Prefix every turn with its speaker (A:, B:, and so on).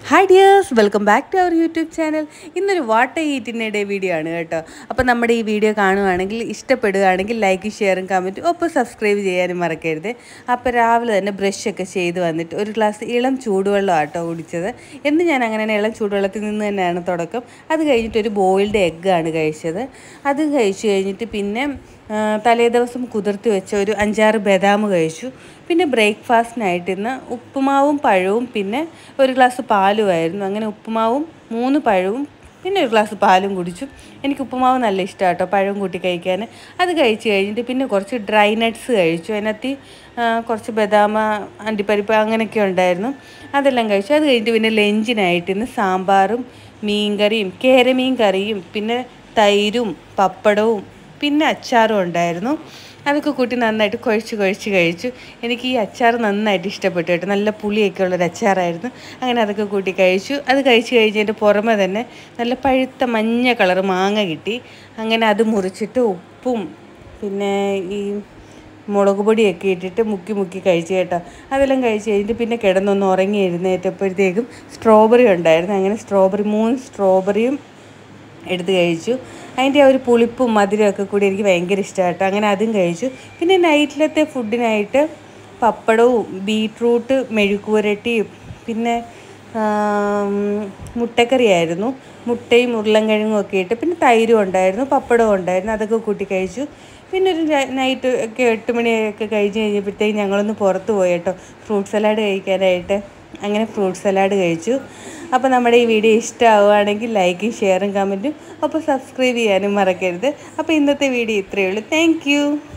A: hi dears welcome back to our YouTube channel ഇന്നൊരു water ഈറ്റിൻ്റെ video ആണ് കേട്ടോ അപ്പോൾ നമ്മുടെ ഈ വീഡിയോ കാണുവാണെങ്കിൽ ഇഷ്ടപ്പെടുകയാണെങ്കിൽ ലൈക്ക് ഷെയറും കമൻറ്റും ഒപ്പം സബ്സ്ക്രൈബ് ചെയ്യാനും മറക്കരുത് അപ്പോൾ രാവിലെ തന്നെ ബ്രഷൊക്കെ ചെയ്ത് വന്നിട്ട് ഒരു ഗ്ലാസ് ഇളം ചൂടുവെള്ളം ആട്ടോ കുടിച്ചത് എന്ന് ഞാൻ അങ്ങനെ തന്നെ ഇളം ചൂടുവെള്ളത്തിൽ നിന്ന് തന്നെയാണ് തുടക്കം അത് കഴിഞ്ഞിട്ട് ഒരു ബോയിൽഡ് എഗ്ഗാണ് കഴിച്ചത് അത് കഴിച്ച് കഴിഞ്ഞിട്ട് പിന്നെ ആ, തലേ ദിവസം കുതിർത്തി വെച്ച ഒരു അഞ്ചാറ് ബദാം കഴിച്ചു പിന്നെ ബ്രേക്ക്ഫാസ്റ്റിനായിട്ട് ഇന്ന് ഉപ്പുമാവും പഴവും പിന്നെ ഒരു ഗ്ലാസ് പാലുമായിരുന്നു അങ്ങനെ ഉപ്പുമാവും മൂന്ന് പഴവും പിന്നെ ഒരു ഗ്ലാസ് പാലും കുടിച്ചു എനിക്ക് ഉപ്പുമാവ് നല്ല ഇഷ്ടമാണ് കേട്ടോ പഴം കൂട്ടി കഴിക്കാൻ അത് കഴിച്ച് കഴിഞ്ഞിട്ട് പിന്നെ കുറച്ച് ഡ്രൈ നട്ട്സ് കഴിച്ചു അതിനകത്ത് ആ, കുറച്ച് ബദാമ അണ്ടിപ്പരിപ്പ് അങ്ങനെയൊക്കെ ഉണ്ടായിരുന്നു അതെല്ലാം കഴിച്ചു അത് കഴിഞ്ഞിട്ട് പിന്നെ ലഞ്ചിനായിട്ട് ഇന്ന് സാമ്പാറും മീൻകറിയും കേരമീൻ കറിയും പിന്നെ തൈരും പപ്പടവും പിന്നെ അച്ചാറും ഉണ്ടായിരുന്നു അതൊക്കെ കൂട്ടി നന്നായിട്ട് കുഴച്ച് കുഴച്ച് കഴിച്ചു എനിക്ക് ഈ അച്ചാർ നന്നായിട്ട് ഇഷ്ടപ്പെട്ടു കേട്ടോ നല്ല പുളിയൊക്കെ ഉള്ളൊരു അച്ചാറായിരുന്നു അങ്ങനെ അതൊക്കെ കൂട്ടി കഴിച്ചു അത് കഴിച്ച് കഴിഞ്ഞതിൻ്റെ പുറമെ തന്നെ നല്ല പഴുത്ത മഞ്ഞ കളർ മാങ്ങ കിട്ടി അങ്ങനെ അത് മുറിച്ചിട്ട് ഉപ്പും പിന്നെ ഈ മുളക് പൊടിയൊക്കെ ഇട്ടിട്ട് മുക്കി മുക്കി കഴിച്ചു കേട്ടോ അതെല്ലാം കഴിച്ച് കഴിഞ്ഞിട്ട് പിന്നെ കിടന്നൊന്ന് ഉറങ്ങി എഴുന്നേറ്റപ്പോഴത്തേക്കും സ്ട്രോബെറി ഉണ്ടായിരുന്നു അങ്ങനെ സ്ട്രോബെറി മൂന്ന് സ്ട്രോബെറിയും എടുത്ത് കഴിച്ചു അതിൻ്റെ ആ ഒരു പുളിപ്പും മധുരമൊക്കെ കൂടി എനിക്ക് ഭയങ്കര ഇഷ്ടമായിട്ടോ അങ്ങനെ അതും കഴിച്ചു പിന്നെ നൈറ്റിലത്തെ ഫുഡിനായിട്ട് പപ്പടവും ബീട്രൂട്ട് മെഴുക്കുവരട്ടിയും പിന്നെ ആം, മുട്ടക്കറിയായിരുന്നു മുട്ടയും ഉരുളൻകിഴങ്ങും ഒക്കെ ഇട്ട് പിന്നെ തൈരും ഉണ്ടായിരുന്നു പപ്പടവും ഉണ്ടായിരുന്നു അതൊക്കെ കൂട്ടി കഴിച്ചു പിന്നെ ഒരു നൈറ്റ് ഒക്കെ എട്ട് മണിയൊക്കെ കഴിഞ്ഞ് കഴിഞ്ഞപ്പോഴത്തേക്കും ഞങ്ങളൊന്ന് പുറത്ത് പോയി കേട്ടോ ഫ്രൂട്ട് സലാഡ് കഴിക്കാനായിട്ട് അങ്ങനെ ഫ്രൂട്ട് സലാഡ് കഴിച്ചു അപ്പോൾ നമ്മുടെ ഈ വീഡിയോ ഇഷ്ടമാവുകയാണെങ്കിൽ ലൈക്കും ഷെയറും കമൻറ്റും അപ്പോൾ സബ്സ്ക്രൈബ് ചെയ്യാനും മറക്കരുത് അപ്പോൾ ഇന്നത്തെ വീഡിയോ ഇത്രയേ ഉള്ളൂ താങ്ക്